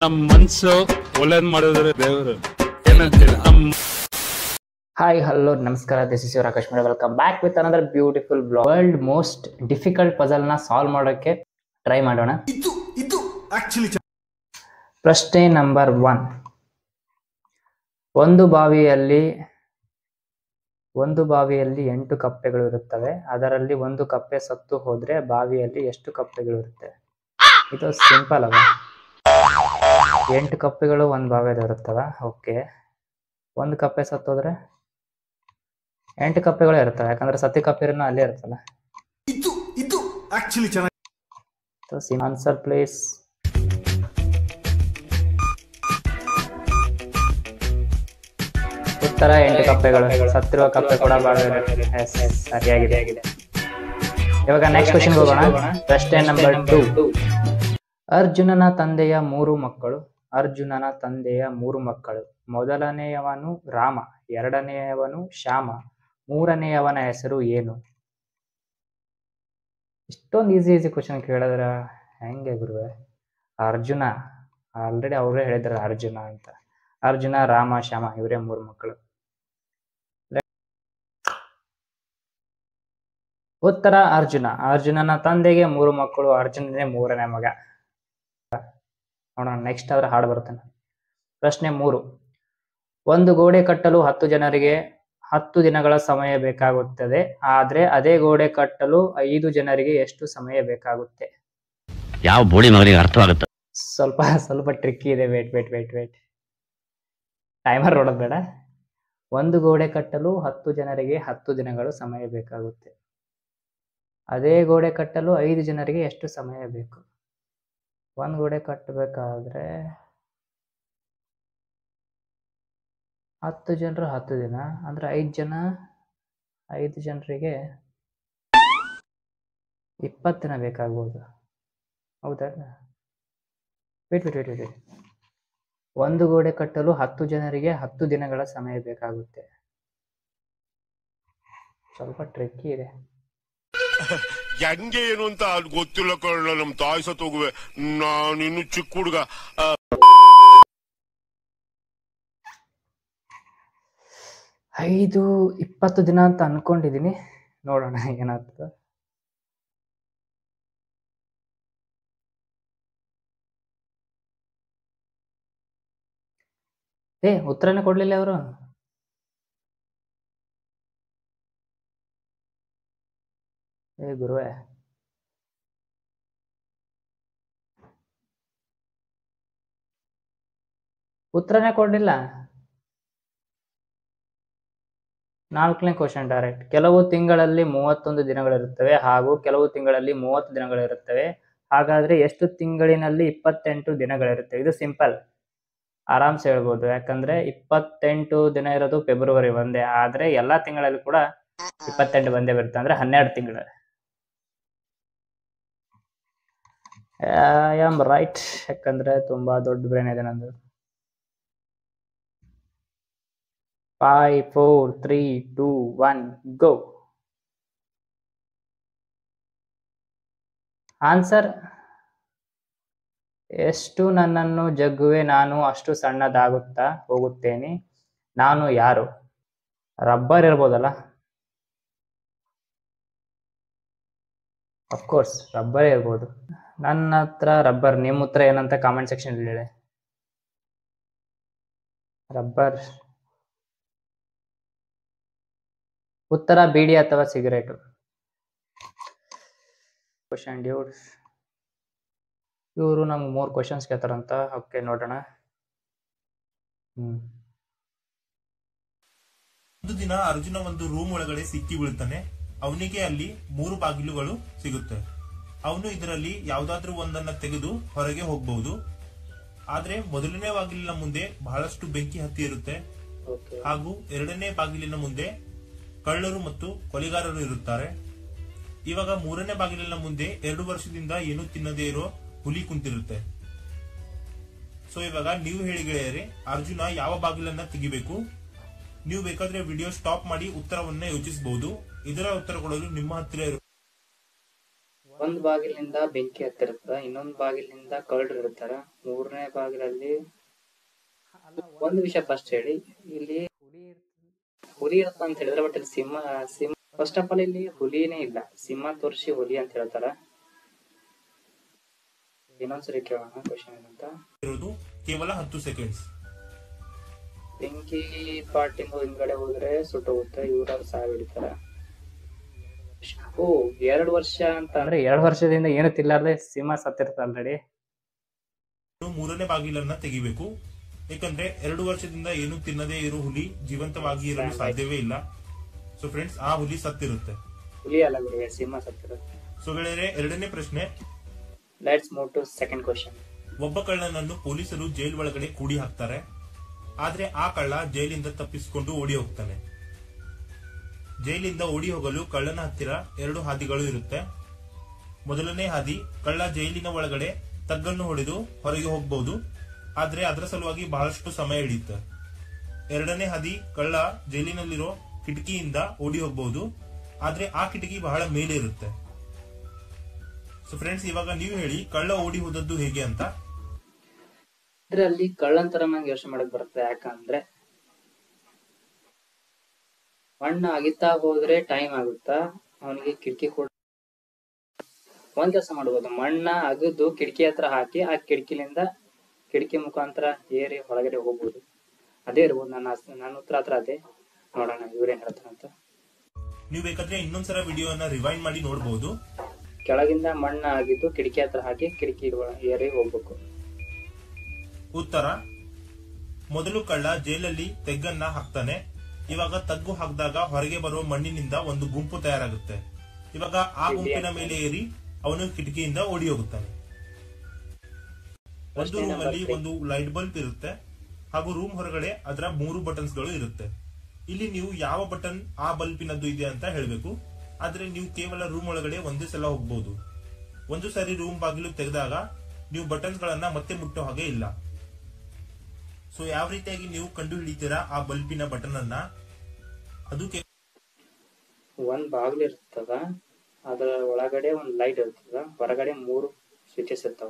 ನಮ್ ಮನ್ಸು ಒಳ್ಳೇದ್ ಮಾಡಿದ್ರೆ ದೇವರು ಏನಂತೀರ ನಮ್ ಹಾಯ್ ಹಲೋ ನಮಸ್ಕಾರ this is your Akash welcome back with another beautiful blog world most difficult puzzle ನ ಸಾಲ್ವ್ ಮಾಡೋಕ್ಕೆ ಟ್ರೈ ಮಾಡೋಣ ಇದು ಇದು ಆಕ್ಚುಲಿ ಪ್ರಶ್ನೆ ನಂಬರ್ ಒನ್ ಒಂದು ಬಾವಿಯಲ್ಲಿ ಒಂದು ಬಾವಿಯಲ್ಲಿ ಎಂಟು ಕಪ್ಪೆಗಳು ಇರುತ್ತವೆ ಅದರಲ್ಲಿ ಒಂದು ಕಪ್ಪೆ ಸತ್ತು ಹೋದ್ರೆ ಬಾವಿಯಲ್ಲಿ ಎಷ್ಟು ಕಪ್ಪೆಗಳು ಇರುತ್ತೆ ಇದು ಸಿಂಪಲ್ ಅಲ್ಲ ಎಂಟು ಕಪ್ಪೆಗಳು ಒಂದು ಬಾವಿಯಲ್ಲಿ ಇರುತ್ತವ ಓಕೆ ಒಂದು ಕಪ್ಪೆ ಸತ್ತೋದ್ರೆ ಎಂಟು ಕಪ್ಪೆಗಳು ಇರ್ತವೆ ಯಾಕಂದ್ರೆ ಸತಿ ಕಪ್ಪೆನೂ ಅಲ್ಲೇ ಇರುತ್ತಲ್ಲ ಇದು ಇದು ಆಕ್ಚುಲಿ ಚೆನ್ನಾಗಿ ಆನ್ಸರ್ ಪ್ಲೇಸ್ ಉತ್ತರ ಎಂಟು ಕಪ್ಪೆಗಳು ಸತ್ತಿರುವ ಕಪ್ಪೆ ಕೂಡ ಬಾವಿಯಲ್ಲಿ Yes, yes, ಸರಿಯಾಗಿದೆ ಇವಾಗ ನೆಕ್ಸ್ಟ್ ಕ್ವಶನ್ ಹೋಗೋಣ ಪ್ರಶ್ನೆ ನಂಬರ್ ಟು ಅರ್ಜುನನ ತಂದೆಯ ಮೂರು ಮಕ್ಕಳು ಅರ್ಜುನನ ತಂದೆಯ ಮೂರು ಮಕ್ಕಳು ಮೊದಲನೆಯವನು ರಾಮ ಎರಡನೆಯವನು ಶ್ಯಾಮ ಮೂರನೆಯವನ ಹೆಸರು ಏನು ಇಷ್ಟೊಂದು ಈಸಿ ಈಸಿ ಕ್ವಶನ್ ಕೇಳಿದ್ರ ಹೆಂಗೆ ಗುರುವೆ ಅರ್ಜುನ ಆಲ್ರೆಡಿ ಅವರೇ ಹೇಳಿದ್ರು ಅರ್ಜುನ ಅಂತ ಅರ್ಜುನ ರಾಮ ಶ್ಯಾಮ ಇವರೇ ಮೂರು ಮಕ್ಕಳು ಉತ್ತರ ಅರ್ಜುನ ಅರ್ಜುನನ ತಂದೆಗೆ ಮೂರು ಮಕ್ಕಳು ಅರ್ಜುನನೇ ಮೂರನೇ ಮಗ ನೋಡೋಣ ನೆಕ್ಸ್ಟ್ ಆದ್ರೆ ಹಾಡು ಬರ್ತೇನೆ ಪ್ರಶ್ನೆ ಮೂರು ಒಂದು ಗೋಡೆ ಕಟ್ಟಲು ಹತ್ತು ಜನರಿಗೆ ಹತ್ತು ದಿನಗಳ ಸಮಯ ಬೇಕಾಗುತ್ತದೆ ಆದ್ರೆ ಅದೇ ಗೋಡೆ ಕಟ್ಟಲು ಐದು ಜನರಿಗೆ ಎಷ್ಟು ಸಮಯ ಬೇಕಾಗುತ್ತೆ ಯಾವ ಬೋಳಿ ಮಗನಿಗೆ ಅರ್ಥವಾಗುತ್ತೆ ಸ್ವಲ್ಪ ಸ್ವಲ್ಪ ಟ್ರಿಕ್ಕಿ ಇದೆ wait wait wait wait timer ನೋಡೋದು ಬೇಡ ಒಂದು ಗೋಡೆ ಕಟ್ಟಲು ಹತ್ತು ಜನರಿಗೆ ಹತ್ತು ದಿನಗಳು ಸಮಯ ಬೇಕಾಗುತ್ತೆ ಅದೇ ಗೋಡೆ ಕಟ್ಟಲು ಐದು ಜನರಿಗೆ ಎಷ್ಟು ಸಮಯ ಬೇಕು ಒಂದು ಗೋಡೆ ಕಟ್ಟಬೇಕಾದ್ರೆ ಹತ್ತು ಜನರು ಹತ್ತು ದಿನ ಅಂದ್ರೆ ಐದು ಜನ ಐದು ಜನರಿಗೆ ಇಪ್ಪತ್ತು ದಿನ ಬೇಕಾಗ್ಬೋದು ಹೌದಾ ವೇಟ್ ವೇಟ್ ವೇಟ್ ವೇಟ್ ಒಂದು ಗೋಡೆ ಕಟ್ಟಲು ಹತ್ತು ಜನರಿಗೆ ಹತ್ತು ದಿನಗಳ ಸಮಯ ಬೇಕಾಗುತ್ತೆ ಸ್ವಲ್ಪ ಟ್ರಿಕ್ಕಿ ಇದೆ ಹೆಂಗೆ ಏನು ಅಂತ ಅದ್ ಗೊತ್ತಿಲ್ಲ ಕಳ್ಳ ನಮ್ ತಾಯಿ ಸತ್ ಹೋಗುವೆ ನಾನಿನ್ನು ಚಿಕ್ಕ ಹುಡುಗ ಐದು ಇಪ್ಪತ್ತು ದಿನ ಅಂತ ಅನ್ಕೊಂಡಿದೀನಿ ನೋಡೋಣ ಏನಾಗ್ತದೆ ಏ ಉತ್ತರನೇ ಕೊಡ್ಲಿಲ್ಲ ಅವರು ಏ ಗುರುವೆ ಉತ್ತರನೇ ಕೊಡ್ಲಿಲ್ಲ ನಾಲ್ಕನೇ ಕ್ವಶನ್ ಡೈರೆಕ್ಟ್ ಕೆಲವು ತಿಂಗಳಲ್ಲಿ ಮೂವತ್ತೊಂದು ದಿನಗಳಿರುತ್ತವೆ ಹಾಗೂ ಕೆಲವು ತಿಂಗಳಲ್ಲಿ ಮೂವತ್ತು ದಿನಗಳಿರುತ್ತವೆ ಹಾಗಾದ್ರೆ ಎಷ್ಟು ತಿಂಗಳಿನಲ್ಲಿ ಇಪ್ಪತ್ತೆಂಟು ದಿನಗಳಿರುತ್ತವೆ ಇದು ಸಿಂಪಲ್ ಆರಾಮ್ಸೆ ಹೇಳ್ಬೋದು ಯಾಕಂದ್ರೆ ಇಪ್ಪತ್ತೆಂಟು ದಿನ ಇರೋದು ಫೆಬ್ರವರಿ ಒಂದೇ ಆದ್ರೆ ಎಲ್ಲಾ ತಿಂಗಳಲ್ಲಿ ಕೂಡ ಇಪ್ಪತ್ತೆಂಟು ಬಂದೇ ಬರುತ್ತೆ ಅಂದ್ರೆ ಹನ್ನೆರಡು ತಿಂಗಳು ಐ ಆಮ್ ರೈಟ್ ಯಾಕಂದ್ರೆ ತುಂಬಾ ದೊಡ್ಡ ಬ್ರೇನ್ ಇದೆ ನಂದು five four three two one go answer ಎಷ್ಟು ನನ್ನನ್ನು ಜಗ್ಗುವೆ ನಾನು ಅಷ್ಟು ಸಣ್ಣದಾಗುತ್ತಾ ಹೋಗುತ್ತೇನೆ ನಾನು ಯಾರು ರಬ್ಬರ್ ಇರ್ಬೋದಲ್ಲ ಅಫ್ಕೋರ್ಸ್ ರಬ್ಬರೇ ಇರ್ಬೋದು ನನ್ನ ಹತ್ರ ರಬ್ಬರ್ ನಿಮ್ಮ ಹತ್ರ ಏನಂತ ಕಾಮೆಂಟ್ ಸೆಕ್ಷನ್ ಹೇಳಿ ರಬ್ಬರ್ ಉತ್ತರ ಬೀಡಿ ಅಥವಾ ಸಿಗರೇಟು ಕ್ವಶನ್ ಡ್ಯೂಡ್ ಇವರು ನಮ್ಗೆ ಮೂರು ಕ್ವಶನ್ಸ್ ಕೇಳ್ತಾರಂತ ಓಕೆ ನೋಡೋಣ ಹ್ಮ್ ಒಂದು ದಿನ ಅರ್ಜುನ ಒಂದು ರೂಮ್ ಒಳಗಡೆ ಸಿಕ್ಕಿ ಬೀಳ್ತಾನೆ ಅವನಿಗೆ ಅಲ್ಲಿ ಮೂರು ಬಾಗಿಲುಗಳು ಸಿಗುತ್ತೆ ಅವನು ಇದರಲ್ಲಿ ಯಾವ್ದಾದ್ರೂ ಒಂದನ್ನ ತೆಗೆದು ಹೊರಗೆ ಹೋಗಬಹುದು ಆದ್ರೆ ಮೊದಲನೇ ಬಾಗಿಲಿನ ಮುಂದೆ ಬಹಳಷ್ಟು ಬೆಂಕಿ ಹತ್ತಿ ಇರುತ್ತೆ ಓಕೆ ಹಾಗೂ ಎರಡನೇ ಬಾಗಿಲಿನ ಮುಂದೆ ಕಳ್ಳರು ಮತ್ತು ಕೊಲೆಗಾರರು ಇರುತ್ತಾರೆ ಇವಾಗ ಮೂರನೇ ಬಾಗಿಲಿನ ಮುಂದೆ ಎರಡು ವರ್ಷದಿಂದ ಏನು ತಿನ್ನದೇ ಇರೋ ಹುಲಿ ಕುಂತಿರುತ್ತೆ ಸೊ ಇವಾಗ ನೀವು ಹೇಳಿ ಗೆಳೆಯರೆ ಅರ್ಜುನ ಯಾವ ಬಾಗಿಲನ್ನ ತೆಗಿಬೇಕು ನೀವು ಬೇಕಾದ್ರೆ ವಿಡಿಯೋ ಸ್ಟಾಪ್ ಮಾಡಿ ಉತ್ತರವನ್ನ ಯೋಚಿಸಬಹುದು ಇದರ ಉತ್ತರ ಕೊಡಲು ನಿಮ್ಮ ಹತ್ತಿರ ಇರುವ ಒಂದ್ ಬಾಗಿಲಿಂದ ಬೆಂಕಿ ಹತ್ತಿರ್ತದ ಇನ್ನೊಂದ್ ಬಾಗಿಲಿಂದ ಕಳ್ಳರು ಇರ್ತಾರ ಮೂರನೇ ಬಾಗಿಲಲ್ಲಿ ಒಂದ್ ವಿಷಯ ಫಸ್ಟ್ ಹೇಳಿ ಇಲ್ಲಿ ಹುಲಿ ಇರುತ್ತ ಅಂತ ಹೇಳಿದ್ರೆ ಬಟ್ ಇಲ್ಲಿ ಸಿಂಹ ಸಿಂಹ ಫಸ್ಟ್ ಆಫ್ ಆಲ್ ಇಲ್ಲಿ ಹುಲಿನೇ ಇಲ್ಲ ಸಿಂಹ ತೋರಿಸಿ ಹುಲಿ ಅಂತ ಹೇಳ್ತಾರ ಇನ್ನೊಂದ್ಸರಿ ಕೇಳೋಣ ಕ್ವಶನ್ ಏನಂತ ಇರೋದು ಕೇವಲ ಹತ್ತು ಸೆಕೆಂಡ್ಸ್ ಬೆಂಕಿ ಪಾಟಿಂದ ಹಿಂದ್ಗಡೆ ಹೋದ್ರೆ ಸುಟ್ಟೋಗುತ್ತೆ ಇವ್ರಾದ್ರು ಸಾವು ಹಿಡಿತಾರ ಓ ಎರಡ್ ವರ್ಷ ಅಂತ ಅಂದ್ರೆ ಎರಡ್ ವರ್ಷದಿಂದ ಏನು ತಿಲ್ಲಾರ್ದೆ ಸಿಂಹ ಸತ್ತಿರ್ತ ಆಲ್ರೆಡಿ ಮೂರನೇ ಬಾಗಿಲನ್ನ ತೆಗಿಬೇಕು ಯಾಕಂದ್ರೆ ಎರಡು ವರ್ಷದಿಂದ ಏನು ತಿನ್ನದೇ ಇರೋ ಹುಲಿ ಜೀವಂತವಾಗಿ ಇರಲು ಸಾಧ್ಯವೇ ಇಲ್ಲ ಸೊ ಫ್ರೆಂಡ್ಸ್ ಆ ಹುಲಿ ಸತ್ತಿರುತ್ತೆ ಹುಲಿ ಅಲ್ಲ ಗುರುವೆ ಸಿಂಹ ಸತ್ತಿರುತ್ತೆ ಸೊ ಗೆಳೆಯರೆ ಎರಡನೇ ಪ್ರಶ್ನೆ let's move to second question ಒಬ್ಬ ಕಳ್ಳನನ್ನು ಪೊಲೀಸರು ಜೈಲ್ ಒಳಗಡೆ ಕೂಡಿ ಹಾಕ್ತಾರೆ ಆದ್ರೆ ಆ ಕಳ್ಳ ಜೈಲಿಂದ ತಪ್ಪಿಸಿಕೊಂಡು ಓಡಿ ಹೋಗ್ತಾನೆ ಜೈಲಿಂದ ಓಡಿ ಹೋಗಲು ಕಳ್ಳನ ಹತ್ತಿರ ಎರಡು ಹಾದಿಗಳು ಇರುತ್ತೆ ಮೊದಲನೇ ಹಾದಿ ಕಳ್ಳ ಜೈಲಿನ ಒಳಗಡೆ ತಗ್ಗನ್ನು ಹೊಡೆದು ಹೊರಗೆ ಹೋಗಬಹುದು ಆದ್ರೆ ಅದರ ಸಲುವಾಗಿ ಬಹಳಷ್ಟು ಸಮಯ ಹಿಡಿಯುತ್ತೆ ಎರಡನೇ ಹಾದಿ ಕಳ್ಳ ಜೈಲಿನಲ್ಲಿರೋ ಕಿಟಕಿಯಿಂದ ಓಡಿ ಹೋಗಬಹುದು ಆದ್ರೆ ಆ ಕಿಟಕಿ ಬಹಳ ಮೇಲೆ ಇರುತ್ತೆ ಸೊ ಫ್ರೆಂಡ್ಸ್ ಇವಾಗ ನೀವು ಹೇಳಿ ಕಳ್ಳ ಓಡಿ ಹೋದದ್ದು ಹೇಗೆ ಅಂತ ಇದ್ರಲ್ಲಿ ಕಳ್ಳನ್ ತರ ನಂಗೆ ಯೋಚನೆ ಮಾಡಕ್ ಬರುತ್ತೆ ಯಾಕಂದ್ರೆ ಮಣ್ಣು ಅಗಿತಾ ಹೋದ್ರೆ ಟೈಮ್ ಆಗುತ್ತಾ ಅವನಿಗೆ ಕಿಟಕಿ ಕೂಡ ಒಂದ್ ಕೆಲಸ ಮಾಡ್ಬೋದು ಮಣ್ಣ ಅಗದು ಕಿಟಕಿ ಹತ್ರ ಹಾಕಿ ಆ ಕಿಟಕಿಲಿಂದ ಕಿಟಕಿ ಮುಖಾಂತರ ಏರಿ ಹೊರಗಡೆ ಹೋಗ್ಬೋದು ಅದೇ ಇರ್ಬೋದು ನನ್ನ ಆಸ್- ನನ್ನ ಉತ್ತರ ಹತ್ರ ಅದೇ ನೋಡೋಣ ಇವ್ರೇನ್ ಹೇಳ್ತಾರಂತ ನೀವು ಬೇಕಾದ್ರೆ ಇನ್ನೊಂದ್ಸಲ ವಿಡಿಯೋನ ರಿವೈಂಡ್ ಮಾಡಿ ನೋಡಬಹುದು ಕೆಳಗಿಂದ ಮಣ್ಣ ಆಗಿದ್ದು ಕಿಟಕಿ ಹತ್ರ ಹಾಕಿ ಕಿಟಕಿ ಒಳ- ಏರಿ ಹೋಗ್ಬೇಕು ಉತ್ತರ ಮೊದಲು ಕಳ್ಳ ಜೈಲಲ್ಲಿ ತೆಗ್ಗನ್ನ ಹಾಕ್ತಾನೆ ಇವಾಗ ತಗ್ಗು ಹಾಕಿದಾಗ ಹೊರಗೆ ಬರುವ ಮಣ್ಣಿನಿಂದ ಒಂದು ಗುಂಪು ತಯಾರಾಗುತ್ತೆ ಇವಾಗ ಆ ಗುಂಪಿನ ಮೇಲೆ ಏರಿ ಅವನು ಕಿಟಕಿಯಿಂದ ಓಡಿ ಹೋಗುತ್ತಾನೆ ಒಂದು ಪ್ರಶ್ನೆ ರೂಮ್ number ಅಲ್ಲಿ three. ಒಂದು ಲೈಟ್ ಬಲ್ಬ್ ಇರುತ್ತೆ ಹಾಗೂ ರೂಮ್ ಹೊರಗಡೆ ಅದರ ಮೂರು ಬಟನ್ಸ್ ಗಳು ಇರುತ್ತೆ ಇಲ್ಲಿ ನೀವು ಯಾವ ಬಟನ್ ಆ ಬಲ್ಬಿನದ್ದು ಇದೆ ಅಂತ ಹೇಳಬೇಕು ಆದ್ರೆ ನೀವು ಕೇವಲ ರೂಮ್ ಒಳಗಡೆ ಒಂದೇ ಸಲ ಹೋಗಬಹುದು ಒಂದು ಸಾರಿ ರೂಮ್ ಬಾಗಿಲು ತೆಗೆದಾಗ ನೀವು ಬಟನ್ಸ್ ಗಳನ್ನ ಮತ್ತೆ ಮುಟ್ಟೋ ಹಾಗೆ ಇಲ್ಲ ಸೊ ಯಾವ ರೀತಿಯಾಗಿ ನೀವು ಕಂಡು ಹಿಡಿತೀರಾ ಆ ಬಲ್ಬಿನ ಬಟನ್ ಅನ್ನ ಅದು ಕೇ- ಒಂದ್ ಬಾಗ್ಲು ಇರ್ತದ ಅದರ ಒಳಗಡೆ ಒಂದ್ ಲೈಟ್ ಇರ್ತದ ಹೊರಗಡೆ ಮೂರು ಸ್ವಿಚಸ್ ಇರ್ತಾವ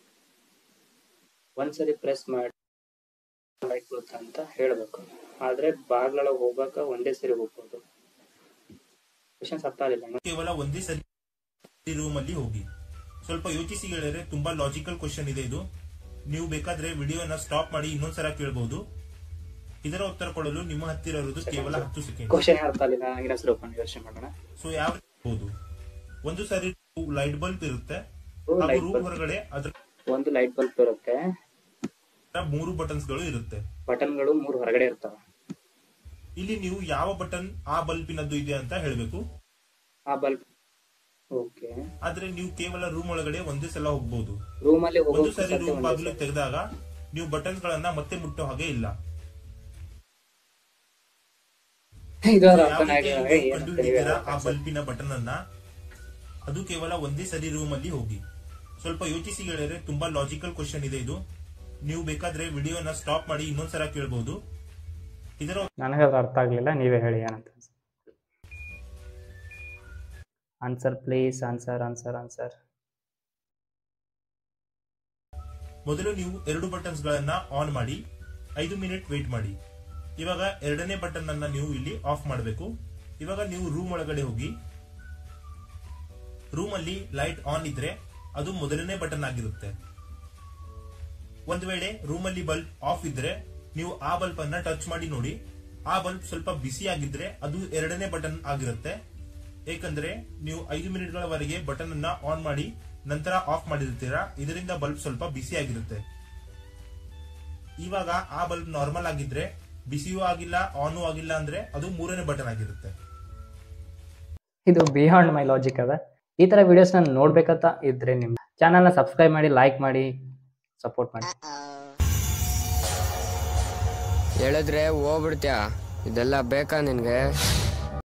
ಒಂದ್ಸರಿ ಪ್ರೆಸ್ ಮಾಡಿ ಲೈಟ್ ಬರುತ್ತೆ ಅಂತ ಹೇಳ್ಬೇಕು ಆದ್ರೆ ಬಾಗ್ಲೊಳಗೆ ಹೋಗಾಕ ಒಂದೇ ಸರಿ ಹೋಗ್ಬೋದು ಕ್ವಶನ್ಸ್ ಅರ್ಥ ಆಗಲಿಲ್ಲ ಕೇವಲ ಒಂದೇ ಸರಿ ರೂಮ್ ಅಲ್ಲಿ ಹೋಗಿ ಸ್ವಲ್ಪ ಯೋಚಿಸಿ ಹೇಳಿದ್ರೆ ತುಂಬಾ ಲಾಜಿಕಲ್ ಕ್ವಶನ್ ಇದೆ ಇದು ನೀವು ಬೇಕಾದ್ರೆ ವಿಡಿಯೋನ ಸ್ಟಾಪ್ ಮಾಡಿ ಇನ್ನೊಂದ್ಸಲ ಕೇಳಬಹುದು ಇದರ ಉತ್ತರ ಕೊಡಲು ನಿಮ್ಮ ಹತ್ತಿರ ಇರುವುದು ಕೇವಲ ಹತ್ತು ಸೆಕೆಂಡ್ ಕ್ವಶನ್ ಅರ್ಥ ಆಗಲಿಲ್ಲ ನನಗೆ ಸ್ವಲ್ಪ ಯೋಚನೆ ಮಾಡೋಣ ಸೊ ಯಾವ ರೀತಿ ಇರ್ಬೋದು? ಒಂದು ಸಾರಿ ಲೈಟ್ ಬಲ್ಬ್ ಇರುತ್ತೆ ಓ, ಹಾಗೂ light ರೂಮ್ bulb. ಹೊರಗಡೆ ಅದರ ಒಂದು ಲೈಟ್ ಬಲ್ಬ್ ಇರುತ್ತೆ ಮೂರು ಬಟನ್ಸ್ ಗಳು ಇರುತ್ತೆ ಬಟನ್ಗಳು ಮೂರು ಹೊರಗಡೆ ಇರ್ತಾವ ಇಲ್ಲಿ ನೀವು ಯಾವ ಬಟನ್ ಆ ಬಲ್ಬಿನದ್ದು ಇದೆ ಅಂತ ಹೇಳಬೇಕು ಆ ಬಲ್ಬ್ ಓಕೆ ಆದ್ರೆ ನೀವು ಕೇವಲ ರೂಮ್ ಒಳಗಡೆ ಒಂದೇ ಸಲ ಹೋಗಬಹುದು ರೂಮ್ ಅಲ್ಲಿ ಒಂದು ಹೋಗೋಕೆ ಸಾರಿ ಸತ್ಯ ರೂಮ್ ಒಂದೇ ಬಾಗಿಲು ಸರಿ. ತೆಗೆದಾಗ ನೀವು ಬಟನ್ಸ್ ಗಳನ್ನ ಮತ್ತೆ ಮುಟ್ಟೋ ಹಾಗೆ ಇಲ್ಲ ಇದು ಯಾವ ಅರ್ಥನೇ ರೀತಿ ಆಗಿಲ್ಲ. ನೀವು ಏನಂತ ಕಂಡು ನೀವೇ ಹಿಡಿತೀರಾ ಆ ಹೇಳ್ಬೇಕು. ಬಲ್ಬಿನ ಬಟನ್ ಅನ್ನ ಅದು ಕೇವಲ ಒಂದೇ ಸರಿ ರೂಮ್ ಅಲ್ಲಿ ಹೋಗಿ ಸ್ವಲ್ಪ ಯೋಚಿಸಿ ಹೇಳಿದ್ರೆ ತುಂಬಾ ಲಾಜಿಕಲ್ ಕ್ವಶನ್ ಇದೆ ಇದು ನೀವು ಬೇಕಾದ್ರೆ ವಿಡಿಯೋನ ಸ್ಟಾಪ್ ಮಾಡಿ ಇನ್ನೊಂದ್ಸಲ ಕೇಳಬಹುದು ಇದರ ನನಗೆ ಅದು ಅರ್ಥ ಆಗ್ಲಿಲ್ಲ ನೀವೇ ಹೇಳಿ ಏನಂತ answer please answer answer answer ಮೊದಲು ನೀವು ಎರಡು ಬಟನ್ಸ್ ಗಳನ್ನ ಆನ್ ಮಾಡಿ ಐದು ಮಿನಿಟ್ ವೇಟ್ ಮಾಡಿ ಇವಾಗ ಎರಡನೇ ಬಟನ್ ಅನ್ನ ನೀವು ಇಲ್ಲಿ ಆಫ್ ಮಾಡಬೇಕು ಇವಾಗ ನೀವು ರೂಮ್ ಒಳಗಡೆ ಹೋಗಿ ರೂಮ್ ಅಲ್ಲಿ ಲೈಟ್ ಆನ್ ಇದ್ರೆ ಅದು ಮೊದಲನೇ ಬಟನ್ ಆಗಿರುತ್ತೆ ಒಂದ್ ವೇಳೆ ರೂಮ್ ಅಲ್ಲಿ ಬಲ್ಬ್ ಆಫ್ ಇದ್ರೆ ನೀವು ಆ ಬಲ್ಬ್ ಅನ್ನ ಟಚ್ ಮಾಡಿ ನೋಡಿ ಆ ಬಲ್ಬ್ ಸ್ವಲ್ಪ ಬಿಸಿ ಆಗಿದ್ರೆ ಅದು ಎರಡನೇ ಬಟನ್ ಆಗಿರುತ್ತೆ ಏಕೆಂದ್ರೆ ನೀವು ಐದು ಮಿನಿಟ್ಗಳವರೆಗೆ ಬಟನ್ ಅನ್ನ ಆನ್ ಮಾಡಿ ನಂತರ ಆಫ್ ಮಾಡಿರ್ತೀರಾ ಇದರಿಂದ ಬಲ್ಬ್ ಸ್ವಲ್ಪ ಬಿಸಿ ಆಗಿರುತ್ತೆ ಇವಾಗ ಆ ಬಲ್ಬ್ ನಾರ್ಮಲ್ ಆಗಿದ್ರೆ ಬಿಸಿಯೂ ಆಗಿಲ್ಲ ಆನು ಆಗಿಲ್ಲ ಅಂದ್ರೆ ಅದು ಮೂರನೇ ಬಟನ್ ಆಗಿರುತ್ತೆ ಇದು ಬಿಯಾಂಡ್ ಮೈ ಲಾಜಿಕ್ ಅದ ಈ ತರ ವಿಡಿಯೋಸ್ ನಾನು ನೋಡ್ಬೇಕಂತ ಇದ್ರೆ ನಿಮ್ ಚಾನಲ್ನ ಸಬ್ಸ್ಕ್ರೈಬ್ ಮಾಡಿ ಲೈಕ್ ಮಾಡಿ ಸಪೋರ್ಟ್ ಮಾಡಿ ಹೇಳಿದ್ರೆ ಹೋಗ್ಬಿಡ್ತೀಯ ಇದೆಲ್ಲ ಬೇಕಾ ನಿನಗೆ